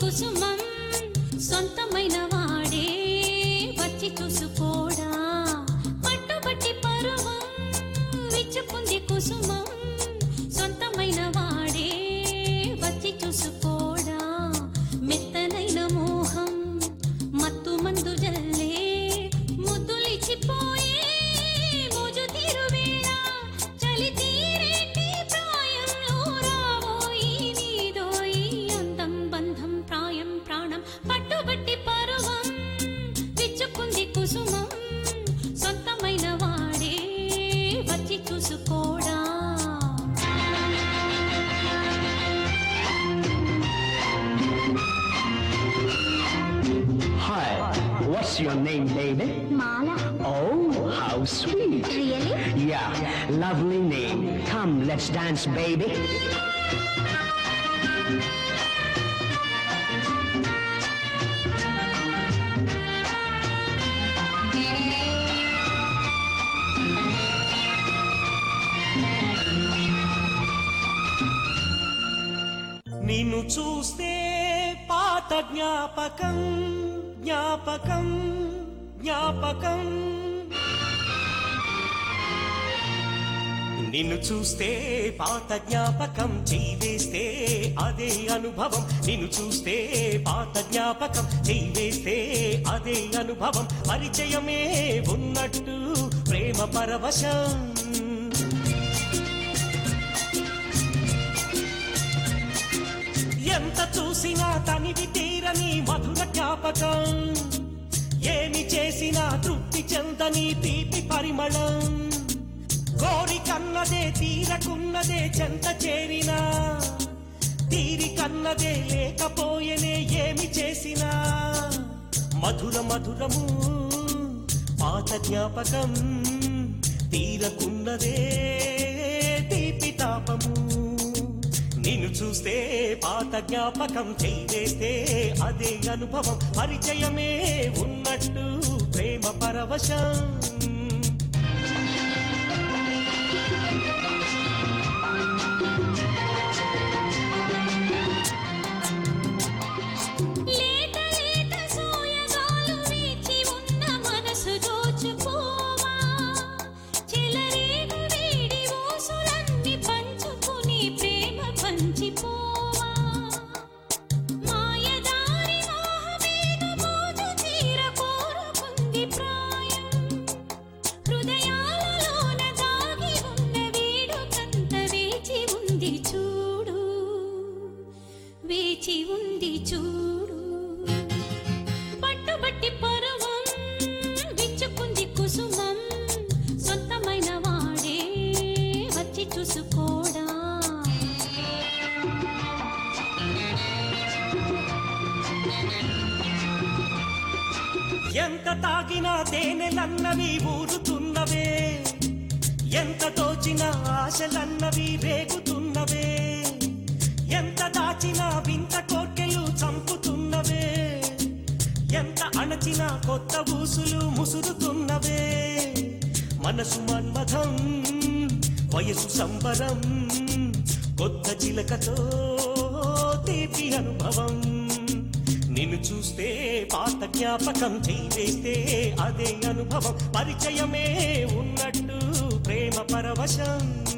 కుసుమం సొంతమైన వాడే వచ్చి చూసుకోడా పట్టుబట్టి పరువం విచ్చుకుంది కుసుమం సొంతమైన వాడే వచ్చి చూసుకోడా మెత్తనైన మోహం మత్తు మందు జల్లే ముద్దులిచ్చిపోయే మోజు తీరువేళ చలి తీరేటి ప్రాయంలో రాబోయి నీదోయి అందం బంధం ప్రాయం ప్రాణం పట్టుబట్టి పరువం విచ్చుకుంది కుసుమం సొంతమైన వాడే వచ్చి చూసుకోడా Hi, what's your name, baby? మాల Oh, how sweet. Really Yeah, lovely name. Come, let's dance, baby. నిన్ను చూస్తే పాత జ్ఞాపకం జ్ఞాపకం జ్ఞాపకం నిన్ను చూస్తే పాత జ్ఞాపకం చేవేస్తే అదే అనుభవం నిన్ను చూస్తే పాత జ్ఞాపకం చేవేస్తే అదే అనుభవం పరిచయమే ఉన్నట్టు ప్రేమ పరవశం ఎంత చూసినా తనివి తీరని మధుర జ్ఞాపకం ఏమి చేసినా తృప్తి చెందని తీపి పరిమళం కోరికన్నదే తీరకున్నదే చెంత చేరినా తీరికన్నదే లేకపోయేనే ఏమి చేసినా మధుర మధురము పాత జ్ఞాపకం తీరకున్నదే తీపి తాపము నిన్ను చూస్తే పాత జ్ఞాపకం చేవేస్తే అదే అనుభవం పరిచయమే ఉన్నట్టు ప్రేమ పరవశం లేత లేత సోయగాలు వీచి ఉన్న మనసు దోచుకోవా చెలరేగు వేడి ఊసులన్నీ పంచుకుని ప్రేమ పంచిపోవా మాయదారి మోహమేను మోజు తీర కోరుకుంది ప్రాయం హృదయాలలోన దాగి ఉన్న వేడుకంత వేచి ఉంది చూడు వేచి ఉంది చూడు పట్టుబట్టి పరువం విచ్చుకుంది కుసుమం సొంతమైన వాడే వచ్చి చూసుకోడా ఎంత తాగినా తేనెలన్నవి ఊరుతున్నవే ఎంత దోచిన ఆశలన్నవి రేగుతున్నవే ఎంత దాచిన వింత కోర్కెలు చంపుతున్నవే ఎంత అణచిన కొత్త ఊసులు ముసురుతున్నవే మనసు మన్మథం వయసు సంబరం కొత్త చిలకతో తీపి అనుభవం నిన్ను చూస్తే పాత జ్ఞాపకం చేవేస్తే అదే అనుభవం పరిచయమే ఉన్నట్టు ప్రేమ పరవశం